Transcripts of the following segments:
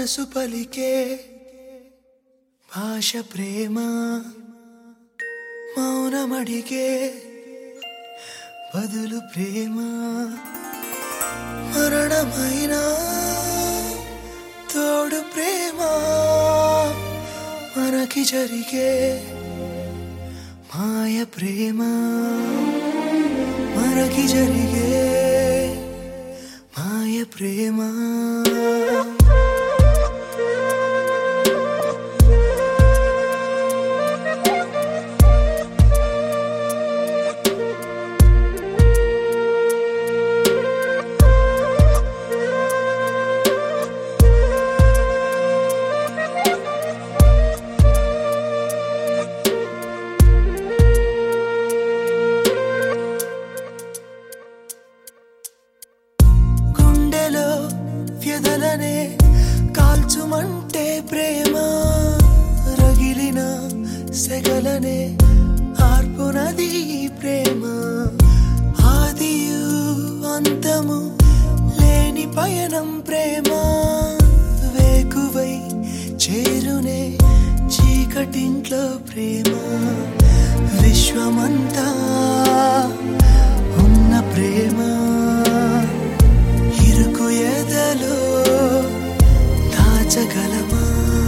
మనసు పలికే భాష ప్రేమ మౌనమడిగే బదులు ప్రేమ మరణమైన తోడు ప్రేమ మనకి జరిగే మాయ ప్రేమ మనకి జరిగే మాయ ప్రేమ గుండెలో వ్యధలనే కాల్చుమంటే ప్రేమ రగిలిన సెగలనే ఆర్పునది ఈ ప్రేమ ఆదియు అంతము లేని పయనం ప్రేమ వేకువై చేరునే చీకటింట్లో ప్రేమ విశ్వమంతా ఉన్న ప్రేమ ఇరుకు ఎదలో దాచగలమా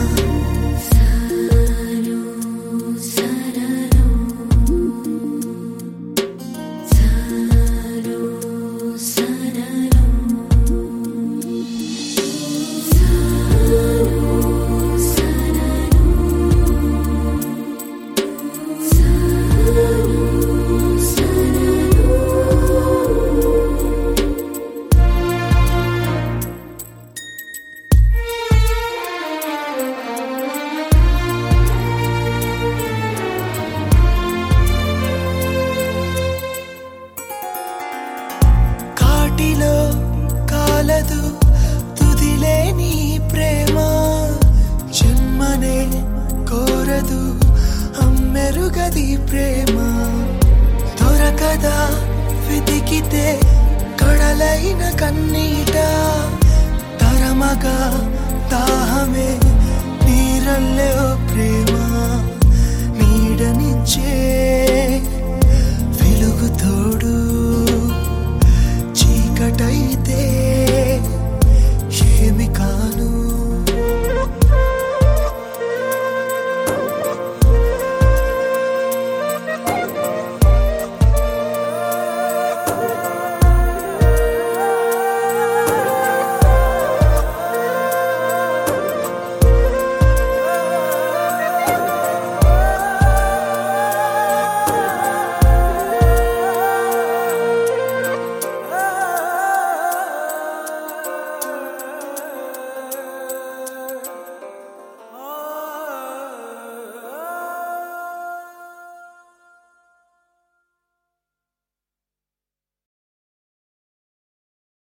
కాటిలో కాలదు తుదిలేని ప్రేమ జన్మనే కోరదు అమ్మెరుగది ప్రేమ దొరకదా వెతికితే కడలైన కన్నీట తరమగా దాహమే నీరల్లే ఓ ప్రేమ నీడనిచ్చే వెలుగు తోడు